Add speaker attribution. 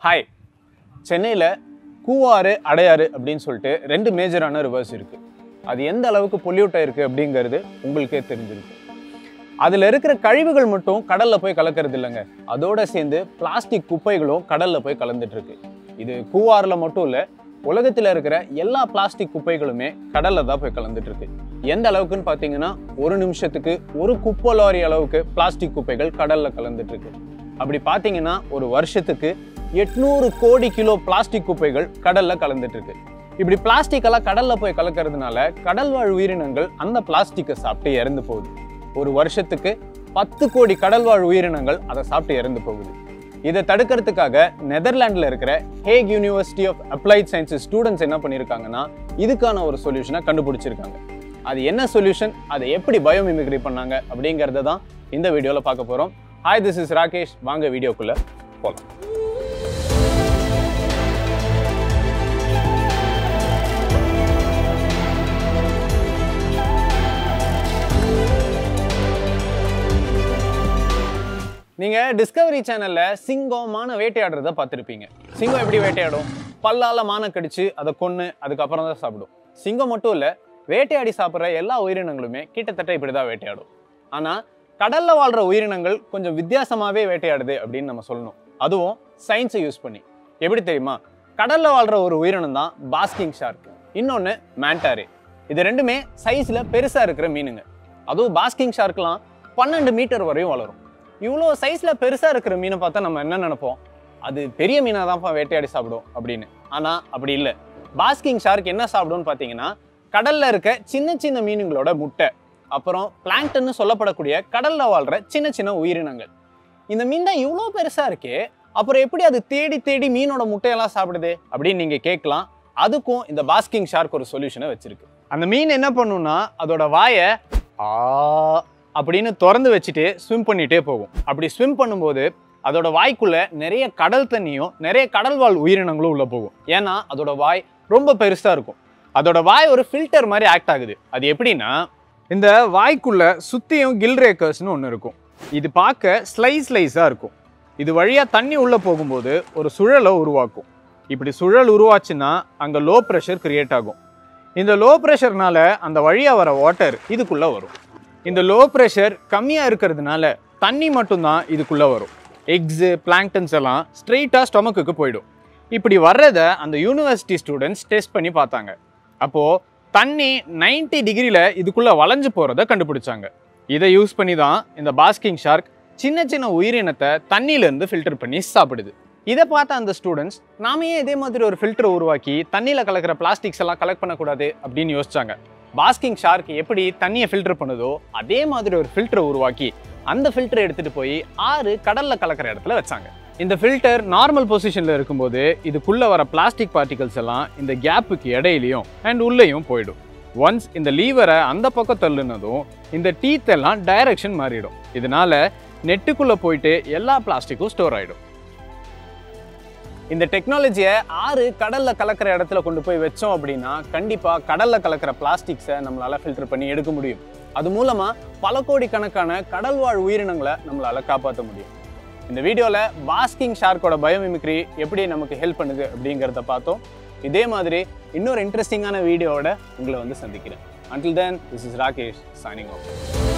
Speaker 1: hi சென்னையில் கூவாறு அடையாறு அப்படின்னு சொல்லிட்டு ரெண்டு மேஜரான ரிவர்ஸ் இருக்குது அது எந்த அளவுக்கு பொல்யூட் ஆயிருக்கு அப்படிங்கிறது உங்களுக்கே தெரிஞ்சிருக்கும் அதில் இருக்கிற கழிவுகள் மட்டும் கடலில் போய் கலக்கிறது இல்லைங்க அதோட சேர்ந்து பிளாஸ்டிக் குப்பைகளும் கடலில் போய் கலந்துட்டு இருக்கு இது கூவாறில் மட்டும் இல்லை உலகத்தில் இருக்கிற எல்லா பிளாஸ்டிக் குப்பைகளுமே கடலில் தான் போய் கலந்துட்டு இருக்கு எந்த அளவுக்குன்னு பார்த்தீங்கன்னா ஒரு நிமிஷத்துக்கு ஒரு குப்பை லாரி அளவுக்கு பிளாஸ்டிக் குப்பைகள் கடலில் கலந்துட்டு இருக்கு அப்படி பார்த்தீங்கன்னா ஒரு வருஷத்துக்கு எட்நூறு கோடி கிலோ பிளாஸ்டிக் குப்பைகள் கடல்ல கலந்துட்டு இருக்கு இப்படி பிளாஸ்டிக் எல்லாம் கடல்ல போய் கலக்கறதுனால கடல் வாழ் உயிரினங்கள் அந்த பிளாஸ்டிக்கை சாப்பிட்டு இறந்து போகுது ஒரு வருஷத்துக்கு பத்து கோடி கடல் வாழ் உயிரினங்கள் அதை சாப்பிட்டு இறந்து போகுது இதை தடுக்கிறதுக்காக நெதர்லாண்டில் இருக்கிற Hague university of applied sciences students என்ன பண்ணியிருக்காங்கன்னா இதுக்கான ஒரு சொல்யூஷனை கண்டுபிடிச்சிருக்காங்க அது என்ன சொல்யூஷன் அதை எப்படி பயோமிமிக்ரி பண்ணாங்க அப்படிங்கிறத தான் இந்த வீடியோவில் பார்க்க போகிறோம் ஹாய் திஸ் இஸ் ராகேஷ் வாங்க வீடியோக்குள்ளே போகலாம் நீங்க டிஸ்கவரி சேனல்ல சிங்கம் மான வேட்டையாடுறத பார்த்துருப்பீங்க சிங்கம் எப்படி வேட்டையாடும் பல்லால மானை கடிச்சு அதை கொன்று அதுக்கப்புறம் தான் சாப்பிடும் சிங்கம் மட்டும் இல்ல வேட்டையாடி சாப்பிட்ற எல்லா உயிரினங்களுமே கிட்டத்தட்ட இப்படிதான் வேட்டையாடும் ஆனா கடல்ல வாழ்ற உயிரினங்கள் கொஞ்சம் வித்தியாசமாவே வேட்டையாடுது அப்படின்னு நம்ம சொல்லணும் அதுவும் சயின்ஸை யூஸ் பண்ணி எப்படி தெரியுமா கடல்ல வாழ்ற ஒரு உயிரினம் தான் பாஸ்கிங் ஷார்க் இன்னொன்னு மேண்டாரே இது ரெண்டுமே சைஸ்ல பெருசா இருக்கிற மீனுங்க அதுவும் பாஸ்கிங் ஷார்க்லாம் பன்னெண்டு மீட்டர் வரையும் வளரும் இவ்வளோ சைஸில் பெருசாக இருக்கிற மீனை பார்த்தா நம்ம என்ன நினைப்போம் அது பெரிய மீனாக தான்ப்பா வேட்டையாடி சாப்பிடும் அப்படின்னு ஆனால் அப்படி இல்லை பாஸ்கிங் ஷார்க் என்ன சாப்பிடும்னு பார்த்தீங்கன்னா கடலில் இருக்க சின்ன சின்ன மீனுங்களோட முட்டை அப்புறம் பிளாங்க்டன்னு சொல்லப்படக்கூடிய கடலில் வாழ்கிற சின்ன சின்ன உயிரினங்கள் இந்த மீன் தான் இவ்வளோ பெருசாக இருக்கே அப்புறம் எப்படி அது தேடி தேடி மீனோட முட்டையெல்லாம் சாப்பிடுது அப்படின்னு நீங்கள் கேட்கலாம் அதுக்கும் இந்த பாஸ்கிங் ஷார்க் ஒரு சொல்யூஷனை வச்சிருக்கு அந்த மீன் என்ன பண்ணுன்னா அதோட வாயை ஆ அப்படின்னு திறந்து வச்சுட்டு ஸ்விம் பண்ணிட்டே போகும் அப்படி ஸ்விம் பண்ணும்போது அதோட வாய்க்குள்ள நிறைய கடல் தண்ணியும் நிறைய கடல்வாழ் உயிரினங்களும் உள்ள போகும் ஏன்னா அதோட வாய் ரொம்ப பெருசா இருக்கும் அதோட வாய் ஒரு ஃபில்டர் மாதிரி ஆக்ட் ஆகுது அது எப்படின்னா இந்த வாய்க்குள்ள சுத்தியும் கில் ரேக்கர்ஸ்னு ஒன்று இருக்கும் இது பார்க்க ஸ்லைஸ் ஸ்லைஸாக இருக்கும் இது வழியா தண்ணி உள்ள போகும்போது ஒரு சுழலை உருவாக்கும் இப்படி சுழல் உருவாச்சுன்னா அங்க லோ ப்ரெஷர் கிரியேட் ஆகும் இந்த லோ ப்ரெஷர்னால அந்த வழியா வர வாட்டர் இதுக்குள்ள வரும் இந்த லோ ப்ரெஷர் கம்மியாக இருக்கிறதுனால தண்ணி மட்டும்தான் இதுக்குள்ளே வரும் எக்ஸு பிளாங்டன்ஸ் எல்லாம் ஸ்ட்ரெயிட்டாக ஸ்டொமக்குக்கு போயிடும் இப்படி வர்றதை அந்த யூனிவர்சிட்டி ஸ்டூடெண்ட்ஸ் டெஸ்ட் பண்ணி பார்த்தாங்க அப்போது தண்ணி 90 டிகிரியில் இதுக்குள்ளே வளைஞ்சு போகிறத கண்டுபிடிச்சாங்க இதை யூஸ் பண்ணி தான் இந்த பாஸ்கிங் ஷார்க் சின்ன சின்ன உயிரினத்தை தண்ணியிலேருந்து ஃபில்டர் பண்ணி சாப்பிடுது இதை பார்த்த அந்த ஸ்டூடெண்ட்ஸ் நாம ஏன் இதே மாதிரி ஒரு ஃபில்டர் உருவாக்கி தண்ணியில் கலக்கிற பிளாஸ்டிக்ஸ் எல்லாம் கலெக்ட் பண்ணக்கூடாது அப்படின்னு யோசிச்சாங்க பாஸ்கிங் ஷார்க் எப்படி தண்ணியை ஃபில்டர் பண்ணுதோ அதே மாதிரி ஒரு ஃபில்டரை உருவாக்கி அந்த ஃபில்டரை எடுத்துட்டு போய் ஆறு கடல்ல கலக்கிற இடத்துல வச்சாங்க இந்த ஃபில்டர் நார்மல் பொசிஷன்ல இருக்கும்போது இதுக்குள்ள வர பிளாஸ்டிக் பார்ட்டிகல்ஸ் எல்லாம் இந்த கேப்புக்கு இடையிலையும் அண்ட் உள்ளேயும் போயிடும் ஒன்ஸ் இந்த லீவரை அந்த பக்கம் தள்ளுனதும் இந்த டீத் எல்லாம் டைரக்ஷன் மாறிடும் இதனால நெட்டுக்குள்ள போயிட்டு எல்லா பிளாஸ்டிக்கும் ஸ்டோர் ஆயிடும் இந்த டெக்னாலஜியை ஆறு கடல்ல கலக்கிற இடத்துல கொண்டு போய் வச்சோம் அப்படின்னா கண்டிப்பா கடல்ல கலக்கிற பிளாஸ்டிக்ஸை நம்மளால ஃபில்டர் பண்ணி எடுக்க முடியும் அது மூலமா பல கோடி கணக்கான கடல் வாழ் உயிரினங்களை நம்மளால காப்பாற்ற முடியும் இந்த வீடியோல பாஸ்கிங் ஷார்க்கோட பயோமிமிக்ரி எப்படி நமக்கு ஹெல்ப் பண்ணுது அப்படிங்கிறத பார்த்தோம் இதே மாதிரி இன்னொரு இன்ட்ரெஸ்டிங்கான வீடியோவோட உங்களை வந்து சந்திக்கிறேன் until then this is Rakesh signing of